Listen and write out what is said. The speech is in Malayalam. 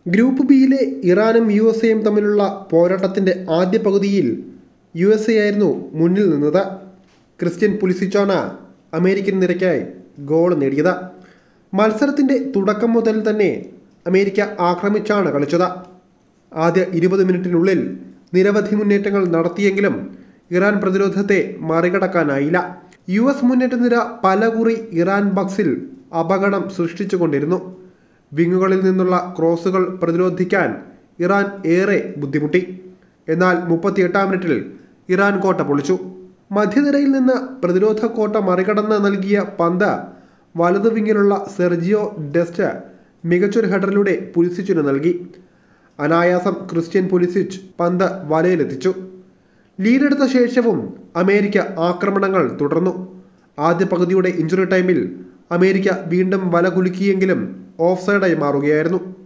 ഗ്രൂപ്പ് ബിയിലെ ഇറാനും യു എസ് എയും തമ്മിലുള്ള പോരാട്ടത്തിൻ്റെ ആദ്യ പകുതിയിൽ യു എസ് എ ആയിരുന്നു മുന്നിൽ നിന്നത് ക്രിസ്ത്യൻ പുലിസിച്ചാണ് അമേരിക്കൻ നിരക്കായി ഗോൾ നേടിയത് മത്സരത്തിൻ്റെ തുടക്കം മുതൽ തന്നെ അമേരിക്ക ആക്രമിച്ചാണ് കളിച്ചത് ആദ്യ ഇരുപത് മിനിറ്റിനുള്ളിൽ നിരവധി മുന്നേറ്റങ്ങൾ നടത്തിയെങ്കിലും ഇറാൻ പ്രതിരോധത്തെ മറികടക്കാനായില്ല യു എസ് മുന്നേറ്റ നിര പലകുറി ഇറാൻ ബക്സിൽ അപകടം സൃഷ്ടിച്ചുകൊണ്ടിരുന്നു വിങ്ങുകളിൽ നിന്നുള്ള ക്രോസുകൾ പ്രതിരോധിക്കാൻ ഇറാൻ ഏറെ ബുദ്ധിമുട്ടി എന്നാൽ മുപ്പത്തിയെട്ടാം മിനിറ്റിൽ ഇറാൻ കോട്ട പൊളിച്ചു മധ്യനിരയിൽ നിന്ന് പ്രതിരോധ കോട്ട മറികടന്ന് നൽകിയ പന്ത് വലതു വിങ്ങിലുള്ള സെർജിയോ ഡെസ്റ്റ് മികച്ചൊരു ഹെഡറിലൂടെ പുലിസിച്ചിന് നൽകി അനായാസം ക്രിസ്ത്യൻ പുലിസിച്ച് പന്ത് വലയിലെത്തിച്ചു ലീഡെടുത്ത ശേഷവും അമേരിക്ക ആക്രമണങ്ങൾ തുടർന്നു ആദ്യ പകുതിയുടെ ഇഞ്ചുറി ടൈമിൽ അമേരിക്ക വീണ്ടും വല കുലുക്കിയെങ്കിലും ഓഫ് സൈഡായി മാറുകയായിരുന്നു